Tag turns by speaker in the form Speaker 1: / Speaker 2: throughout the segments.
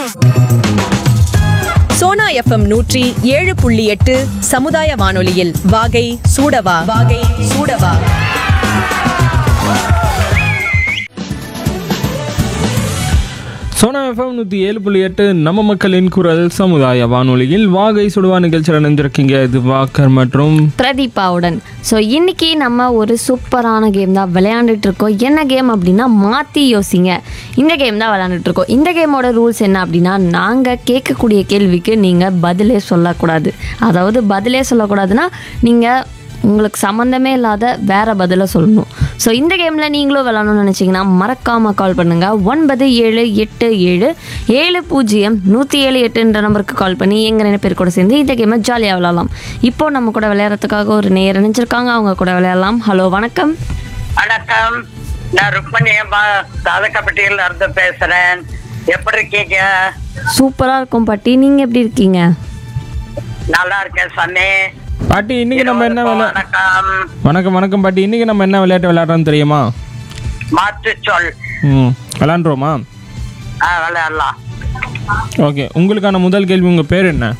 Speaker 1: Sona FM நூற்றி ஏழு புள்ளி எட்டு சமுதாய வானொலியில் வாகை சூடவா வாகை சூடவா
Speaker 2: சோனா எஃப்எம் நூற்றி ஏழு புள்ளி எட்டு நம்ம மக்களின் குரல் சமுதாய வானொலியில் வாகை சுடுவா நிகழ்ச்சியில் இணைந்திருக்கீங்க இது வாக்கர் மற்றும்
Speaker 3: பிரதீபாவுடன் ஸோ இன்னைக்கு நம்ம ஒரு சூப்பரான கேம் தான் விளையாண்டுட்டு இருக்கோம் என்ன கேம் அப்படின்னா மாற்றி யோசிங்க இந்த கேம் தான் விளையாண்டுட்டு இருக்கோம் இந்த கேமோட ரூல்ஸ் என்ன அப்படின்னா நாங்கள் கேட்கக்கூடிய கேள்விக்கு நீங்கள் பதிலே சொல்லக்கூடாது அதாவது பதிலே சொல்லக்கூடாதுன்னா நீங்கள் உங்களுக்கு சம்மந்தமே இல்லாத வேற பதிலை சொல்லணும் ஸோ இந்த கேமில் நீங்களும் விளாடணும்னு நினச்சிங்கன்னா மறக்காமல் கால் பண்ணுங்கள் ஒன்பது ஏழு எட்டு ஏழு ஏழு பூஜ்ஜியம் நூற்றி ஏழு எட்டுன்ற நம்பருக்கு கால் பண்ணி எங்கள் ரெண்டு பேர் கூட சேர்ந்து இந்த கேமை ஜாலியாக விளாட்லாம் இப்போ நம்ம கூட விளையாடுறதுக்காக ஒரு நேர் நினைச்சிருக்காங்க அவங்க கூட விளையாடலாம் ஹலோ வணக்கம்
Speaker 4: வணக்கம் நான் ருக்மணி அம்மா தாதக்கப்பட்டியில இருந்து பேசுறேன் எப்படி இருக்கீங்க
Speaker 3: சூப்பராக இருக்கும் பாட்டி நீங்கள் எப்படி இருக்கீங்க
Speaker 4: நல்லா இருக்கேன் சாமி
Speaker 2: பாட்டி இன்னைக்கு நம்ம என்ன விளையா
Speaker 4: வணக்கம்
Speaker 2: வணக்கம் வணக்கம் பாட்டி இன்னைக்கு நம்ம என்ன விளையாட்டு விளையாடுறோம்னு தெரியுமா
Speaker 4: மாற்று சொல்
Speaker 2: ம் விளாண்டுருவோமா
Speaker 4: ஆ, விளையாடலாம்
Speaker 2: ஓகே உங்களுக்கான முதல் கேள்வி உங்கள் பேர் என்ன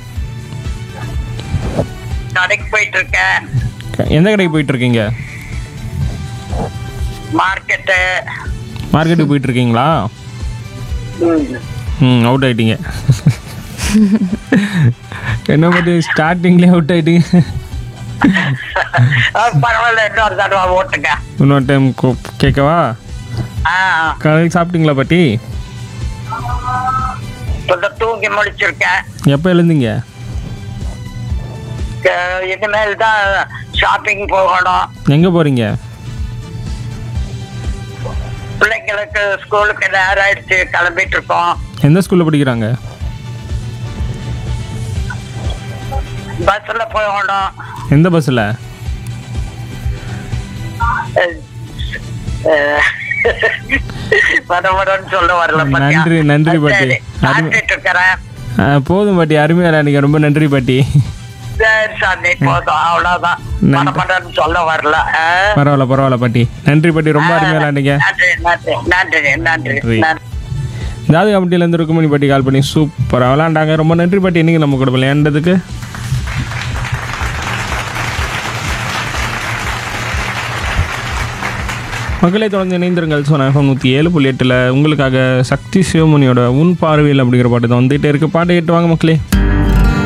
Speaker 4: கடைக்கு போயிட்டு இருக்கேன்
Speaker 2: க- எந்த கடைக்கு போயிட்டு இருக்கீங்க
Speaker 4: மார்க்கெட்டு
Speaker 2: மார்க்கெட்டுக்கு போயிட்டு இருக்கீங்களா ம் அவுட் ஆயிட்டீங்க என்ன பாட்டி ஸ்டார்டிங்லேயே அவுட் ஆயிட்டீங்க
Speaker 4: பரவாயில்ல இன்னொரு தடவை ஓட்டுங்க
Speaker 2: இன்னொரு டைம் கேட்கவா
Speaker 4: ஆ
Speaker 2: காலையில் சாப்பிட்டீங்களா பாட்டி
Speaker 4: இப்ப தூங்கி முடிச்சிருக்கேன்
Speaker 2: எப்போ எழுந்தீங்க
Speaker 4: க- இனிமேல் தான் ஷாப்பிங் போகணும்
Speaker 2: எங்கே போகிறீங்க
Speaker 4: பிள்ளைங்களுக்கு ஸ்கூலுக்கு நேரம் ஆயிடுச்சு கிளம்பிட்டு இருக்கோம்
Speaker 2: எந்த ஸ்கூலில் படிக்கிறாங்க
Speaker 4: பஸ்ல போகணும்
Speaker 2: எந்த பஸ்ஸில்
Speaker 4: வரவரன்னு சொல்ல வரல பாத்தியா?
Speaker 2: நன்றி, நன்றி பாட்டி.
Speaker 4: சரி, சாப்பிட்டுட்டு இருக்கிறேன்
Speaker 2: போதும் பாட்டி அருமையாக விளையாடுங்க ரொம்ப நன்றி பாட்டி
Speaker 4: சரி சாமி போதும் அவ்வளவுதான்
Speaker 2: நன்றி.
Speaker 4: மனப்படன்னு சொல்ல வரல ஆ?
Speaker 2: பரவாயில்ல பரவாயில்ல பாட்டி நன்றி பாட்டி ரொம்ப அருமையாக விளையாடுங்க
Speaker 4: நன்றி நன்றி நன்றி நன்றி
Speaker 2: நன்றி.
Speaker 4: நன்றி
Speaker 2: ஜாதி கமிட்டியிலேருந்து ருக்குமணி பாட்டி கால் பண்ணி சூப்பராக விளையாண்டாங்க ரொம்ப நன்றி பாட்டி இன்னைக்கு நம்ம கூட விளையாண்டதுக்கு மக்களை தொடர்ந்து இணைந்திருங்கள் ஸோ நான் நூற்றி ஏழு புள்ளி எட்டில் உங்களுக்காக சக்தி சிவமணியோட உன் பார்வையில் அப்படிங்கிற பாட்டு தான் வந்துகிட்டே இருக்கு பாட்டை கேட்டு வாங்க மக்களே